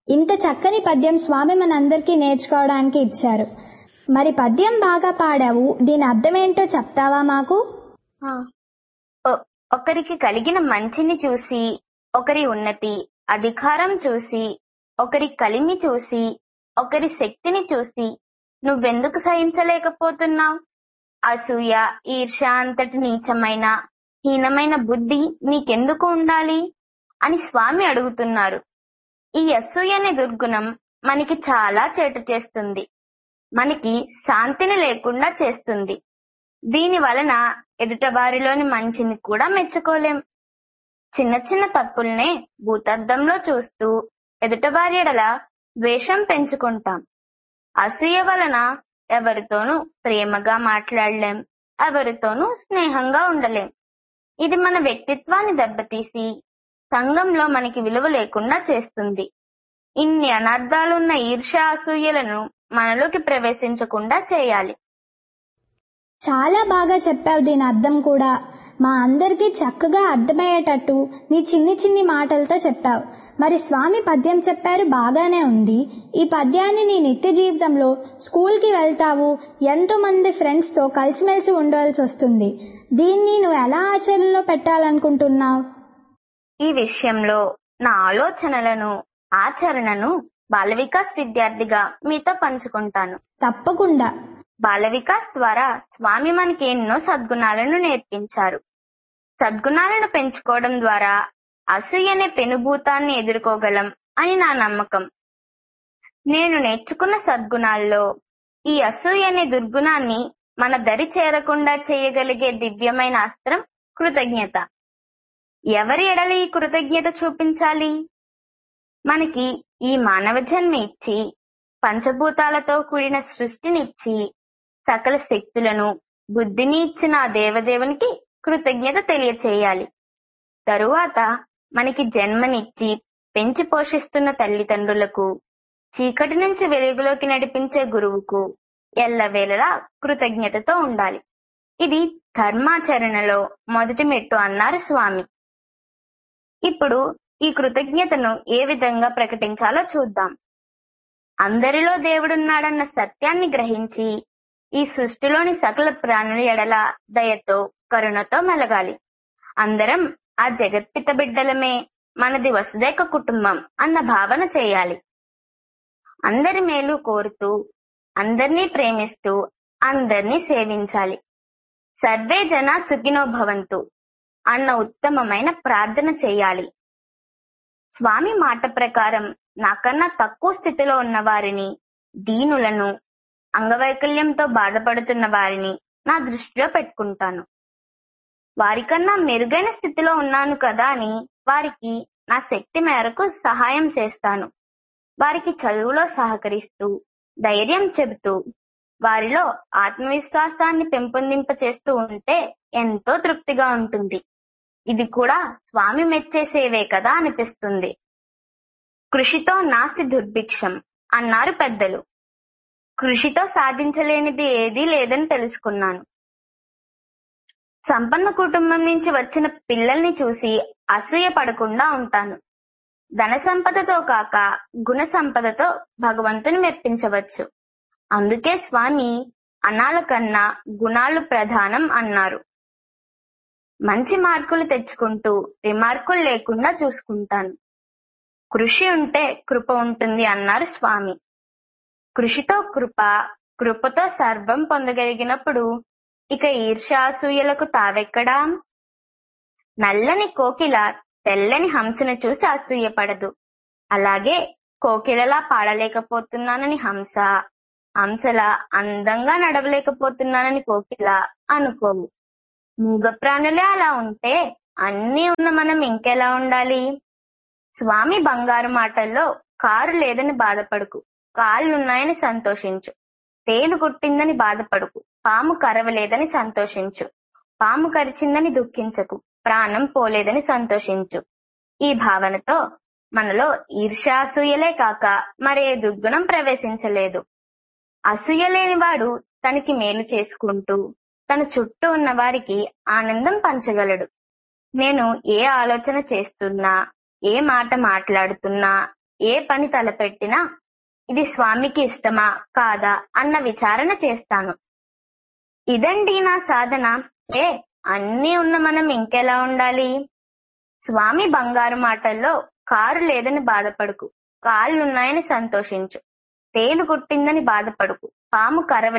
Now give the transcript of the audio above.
ఇంత చక్కని పద్యం స్వామి మనందరికీ నేర్చుకోవడానికి ఇచ్చారు మరి పద్యం బాగా పాడావు దీని అర్థమేంటో చెప్తావా మాకు ఒ- ఒకరికి కలిగిన మంచిని చూసి ఒకరి ఉన్నతి అధికారం చూసి ఒకరి కలిమి చూసి ఒకరి శక్తిని చూసి నువ్వెందుకు సహించలేకపోతున్నావు అసూయ ఈర్ష్య అంతటి నీచమైన హీనమైన బుద్ధి నీకెందుకు ఉండాలి అని స్వామి అడుగుతున్నారు ఈ అసూయ అనే దుర్గుణం మనకి చాలా చేటు చేస్తుంది మనకి శాంతిని లేకుండా చేస్తుంది దీని వలన ఎదుటవారిలోని మంచిని కూడా మెచ్చుకోలేం చిన్న చిన్న తప్పుల్నే భూతద్దంలో చూస్తూ ఎదుటవారి ఎడల ద్వేషం పెంచుకుంటాం అసూయ వలన ఎవరితోనూ ప్రేమగా మాట్లాడలేం ఎవరితోనూ స్నేహంగా ఉండలేం ఇది మన వ్యక్తిత్వాన్ని దెబ్బతీసి సంఘంలో మనకి విలువ లేకుండా చేస్తుంది ఇన్ని అనర్థాలున్న ఈర్ష్య అసూయలను మనలోకి ప్రవేశించకుండా చేయాలి చాలా బాగా చెప్పావు దీని అర్థం కూడా మా అందరికీ చక్కగా అర్థమయ్యేటట్టు నీ చిన్ని చిన్ని మాటలతో చెప్పావు మరి స్వామి పద్యం చెప్పారు బాగానే ఉంది ఈ పద్యాన్ని నీ నిత్య జీవితంలో స్కూల్కి వెళ్తావు ఎంతో మంది ఫ్రెండ్స్తో కలిసిమెలిసి ఉండవలసి వస్తుంది దీన్ని నువ్వు ఎలా ఆచరణలో పెట్టాలనుకుంటున్నావు ఈ విషయంలో నా ఆలోచనలను ఆచరణను బాల వికాస్ విద్యార్థిగా మీతో పంచుకుంటాను తప్పకుండా బాల వికాస్ ద్వారా స్వామి మనకి ఎన్నో సద్గుణాలను నేర్పించారు సద్గుణాలను పెంచుకోవడం ద్వారా అసూయ అనే పెనుభూతాన్ని ఎదుర్కోగలం అని నా నమ్మకం నేను నేర్చుకున్న సద్గుణాల్లో ఈ అసూయ అనే దుర్గుణాన్ని మన దరి చేరకుండా చేయగలిగే దివ్యమైన అస్త్రం కృతజ్ఞత ఎవరి ఎడల ఈ కృతజ్ఞత చూపించాలి మనకి ఈ మానవ జన్మ ఇచ్చి పంచభూతాలతో కూడిన సృష్టినిచ్చి సకల శక్తులను బుద్ధిని ఇచ్చిన ఆ దేవదేవునికి కృతజ్ఞత తెలియచేయాలి తరువాత మనకి జన్మనిచ్చి పెంచి పోషిస్తున్న తల్లిదండ్రులకు చీకటి నుంచి వెలుగులోకి నడిపించే గురువుకు ఎల్లవేళలా కృతజ్ఞతతో ఉండాలి ఇది ధర్మాచరణలో మొదటి మెట్టు అన్నారు స్వామి ఇప్పుడు ఈ కృతజ్ఞతను ఏ విధంగా ప్రకటించాలో చూద్దాం అందరిలో దేవుడున్నాడన్న సత్యాన్ని గ్రహించి ఈ సృష్టిలోని సకల ప్రాణుల ఎడల దయతో కరుణతో మెలగాలి అందరం ఆ జగత్పిత బిడ్డలమే మనది వసుదైక కుటుంబం అన్న భావన చేయాలి అందరి మేలు కోరుతూ అందరినీ ప్రేమిస్తూ అందరినీ సేవించాలి సర్వే జన సుఖినో భవంతు అన్న ఉత్తమమైన ప్రార్థన చేయాలి స్వామి మాట ప్రకారం నాకన్నా తక్కువ స్థితిలో ఉన్న వారిని దీనులను అంగవైకల్యంతో బాధపడుతున్న వారిని నా దృష్టిలో పెట్టుకుంటాను వారికన్నా మెరుగైన స్థితిలో ఉన్నాను కదా అని వారికి నా శక్తి మేరకు సహాయం చేస్తాను వారికి చదువులో సహకరిస్తూ ధైర్యం చెబుతూ వారిలో ఆత్మవిశ్వాసాన్ని పెంపొందింప చేస్తూ ఉంటే ఎంతో తృప్తిగా ఉంటుంది ఇది కూడా స్వామి మెచ్చే సేవే కదా అనిపిస్తుంది కృషితో నాస్తి దుర్భిక్షం అన్నారు పెద్దలు కృషితో సాధించలేనిది ఏదీ లేదని తెలుసుకున్నాను సంపన్న కుటుంబం నుంచి వచ్చిన పిల్లల్ని చూసి అసూయ పడకుండా ఉంటాను ధన సంపదతో కాక గుణ సంపదతో భగవంతుని మెప్పించవచ్చు అందుకే స్వామి అనాల కన్నా గుణాలు ప్రధానం అన్నారు మంచి మార్కులు తెచ్చుకుంటూ రిమార్కులు లేకుండా చూసుకుంటాను కృషి ఉంటే కృప ఉంటుంది అన్నారు స్వామి కృషితో కృప కృపతో సర్వం పొందగలిగినప్పుడు ఇక ఈర్ష్యాసూయలకు తావెక్కడా నల్లని కోకిల తెల్లని హంసను చూసి అసూయపడదు అలాగే కోకిలలా పాడలేకపోతున్నానని హంస హంసలా అందంగా నడవలేకపోతున్నానని కోకిల అనుకోవు మూగ ప్రాణులే అలా ఉంటే అన్నీ ఉన్న మనం ఇంకెలా ఉండాలి స్వామి బంగారు మాటల్లో కారు లేదని బాధపడుకు కాళ్ళున్నాయని సంతోషించు తేలు కుట్టిందని బాధపడుకు పాము కరవలేదని సంతోషించు పాము కరిచిందని దుఃఖించకు ప్రాణం పోలేదని సంతోషించు ఈ భావనతో మనలో ఈర్ష్యాసూయలే కాక మరే దుర్గుణం ప్రవేశించలేదు అసూయ లేనివాడు తనకి మేలు చేసుకుంటూ తన చుట్టూ ఉన్న వారికి ఆనందం పంచగలడు నేను ఏ ఆలోచన చేస్తున్నా ఏ మాట మాట్లాడుతున్నా ఏ పని తలపెట్టినా ఇది స్వామికి ఇష్టమా కాదా అన్న విచారణ చేస్తాను ఇదండి నా సాధన ఏ అన్నీ ఉన్న మనం ఇంకెలా ఉండాలి స్వామి బంగారు మాటల్లో కారు లేదని బాధపడుకు కాళ్ళున్నాయని సంతోషించు తేలు కుట్టిందని బాధపడుకు పాము కరవ